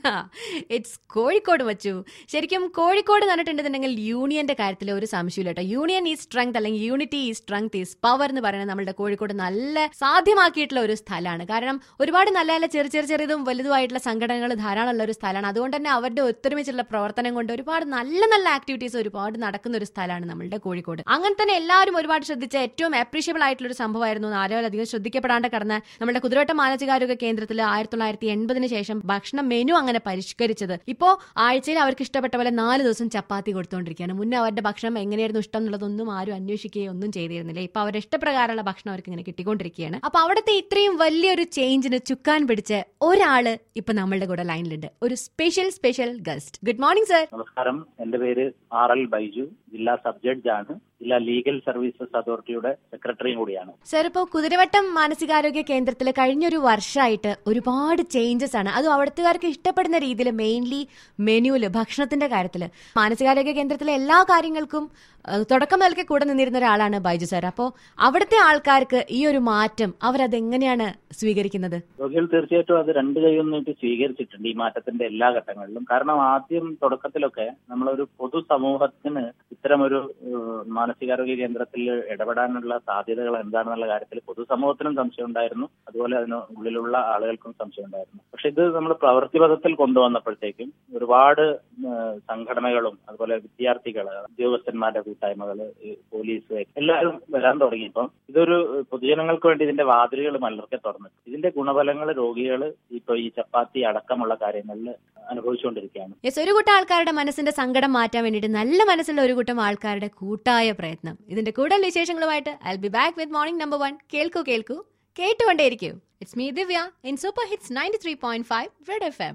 it's Kozhikode വച്ചു ശരിക്കും കോഴിക്കോട് കണ്ടിട്ടുണ്ടെന്നുണ്ടെങ്കിൽ യൂണിയന്റെ കാര്യത്തിൽ ഒരു സംശയമില്ല കേട്ടോ യൂണിയൻ ഈ സ്ട്രെങ്ത് അല്ലെങ്കിൽ യൂണിറ്റി ഈ സ്ട്രെങ്ത് ഈസ് പവർ എന്ന് പറയുന്നത് നമ്മുടെ കോഴിക്കോട് നല്ല സാധ്യമാക്കിയിട്ടുള്ള ഒരു സ്ഥലമാണ് കാരണം ഒരുപാട് നല്ല നല്ല ചെറിയ ചെറിയ ചെറിയതും വലുതുമായിട്ടുള്ള സംഘടനകൾ ധാരാളം ഉള്ള ഒരു സ്ഥലമാണ് അതുകൊണ്ട് തന്നെ അവരുടെ ഒത്തൊരുമിച്ചുള്ള പ്രവർത്തനം കൊണ്ട് ഒരുപാട് നല്ല നല്ല ആക്ടിവിറ്റീസ് ഒരുപാട് നടക്കുന്ന ഒരു സ്ഥലമാണ് നമ്മളുടെ കോഴിക്കോട് അങ്ങനെ തന്നെ എല്ലാവരും ഒരുപാട് ശ്രദ്ധിച്ച ഏറ്റവും അപ്രീഷിയബിൾ ആയിട്ടുള്ള ഒരു സംഭവമായിരുന്നു ആരോഗ്യം ശ്രദ്ധിക്കപ്പെടാണ്ട് കടന്ന നമ്മുടെ കുതിരവട്ടം മാനസികാരോഗ്യ കേന്ദ്രത്തിൽ ആയിരത്തി തൊള്ളായിരത്തി എൺപതിന് ശേഷം ഭക്ഷണ മെനു അങ്ങനെ പരിഷ്കരിച്ചത് ഇപ്പോ ആഴ്ചയിൽ അവർക്ക് ഇഷ്ടപ്പെട്ട പോലെ നാല് ദിവസം ചപ്പാത്തി കൊടുത്തുകൊണ്ടിരിക്കുകയാണ് മുന്നേ അവരുടെ ഭക്ഷണം എങ്ങനെയായിരുന്നു ഇഷ്ടം എന്നുള്ളതൊന്നും ആരും അന്വേഷിക്കുകയോ ഒന്നും ചെയ്തിരുന്നില്ല ഇപ്പൊ അവരുടെ ഇഷ്ടപ്രകാരമുള്ള ഭക്ഷണം അവർക്ക് ഇങ്ങനെ കിട്ടിക്കൊണ്ടിരിക്കുകയാണ് അപ്പൊ അവിടുത്തെ ഇത്രയും വലിയൊരു ചേഞ്ചിന് ചുക്കാൻ പിടിച്ച് ഒരാള് ഇപ്പൊ നമ്മളുടെ കൂടെ ലൈനിലുണ്ട് ഒരു special special guest good morning sir നമസ്കാരം എന്റെ പേര് ആർ എൽ ബൈജു ജില്ലാ സബ് ജഡ്ജാണ് ജില്ലാ ലീഗൽ സർവീസസ് അതോറിറ്റിയുടെ സെക്രട്ടറിയും കൂടിയാണ് സർ ഇപ്പോൾ കുതിരവട്ടം മാനസികാരോഗ്യ കേന്ദ്രത്തിൽ കഴിഞ്ഞൊരു വർഷമായിട്ട് ഒരുപാട് ചേഞ്ചസ് ആണ് അതും അവിടുത്തുകാർക്ക് ഇഷ്ടപ്പെടുന്ന രീതിയിൽ മെയിൻലി മെനുവില് ഭക്ഷണത്തിന്റെ കാര്യത്തിൽ മാനസികാരോഗ്യ കേന്ദ്രത്തിലെ എല്ലാ കാര്യങ്ങൾക്കും ഏഹ്, തുടക്കം മുതൽക്കേ കൂടെ നിന്നിരുന്ന ഒരാളാണ് ബൈജു സാർ അപ്പോൾ അവിടുത്തെ ആൾക്കാർക്ക് ഈ ഒരു മാറ്റം അവരത് എങ്ങനെയാണ് സ്വീകരിക്കുന്നത് രോഗികൾ തീർച്ചയായിട്ടും അത് രണ്ട് കൈയും നീട്ടി സ്വീകരിച്ചിട്ടുണ്ട് ഈ മാറ്റത്തിന്റെ എല്ലാ ഘട്ടങ്ങളിലും കാരണം ആദ്യം തുടക്കത്തിലൊക്കെ നമ്മളൊരു പൊതുസമൂഹത്തിന് ഇത്തരമൊരു ഏഹ്, മാനസികാരോഗ്യ കേന്ദ്രത്തിൽ ഇടപെടാനുള്ള സാധ്യതകൾ എന്താണെന്നുള്ള കാര്യത്തിൽ പൊതുസമൂഹത്തിനും സംശയം ഉണ്ടായിരുന്നു അതുപോലെ അതിന് ഉള്ളിലുള്ള ആളുകൾക്കും സംശയം ഉണ്ടായിരുന്നു പക്ഷെ ഇത് നമ്മൾ പ്രവൃത്തിപഥത്തിൽ കൊണ്ടുവന്നപ്പോഴത്തേക്കും ഒരുപാട് ഏഹ്, സംഘടനകളും അതുപോലെ വിദ്യാർത്ഥികൾ ഉദ്യോഗസ്ഥന്മാരുടെ കൂട്ടായ്മകള് ഈ പോലീസ് എല്ലാവരും വരാൻ തുടങ്ങിയപ്പം ഇതൊരു പൊതുജനങ്ങൾക്ക് വേണ്ടി ഇതിന്റെ വാതിലുകൾ മലർക്കെ തുറന്നു ഇതിന്റെ ഗുണഫലങ്ങൾ രോഗികൾ ഇപ്പൊ ഈ ചപ്പാത്തി അടക്കമുള്ള കാര്യങ്ങളിൽ അനുഭവിച്ചുകൊണ്ടിരിക്കുകയാണ് യെസ് ഒരു കൂട്ടം ആൾക്കാരുടെ മനസ്സിന്റെ സങ്കടം മാറ്റാൻ വേണ്ടിയിട്ട് നല്ല മനസ്സുള്ള ഒരു കൂട്ടം ആൾക്കാരുടെ കൂട്ടായ പ്രയത്നം ഇതിന്റെ കൂടുതൽ വിശേഷങ്ങളുമായിട്ട് I be back with morning number one കേൾക്കൂ കേൾക്കൂ കേട്ടുകൊണ്ടേയിരിക്കൂ it's me Divya in super hits ninety three point five red F M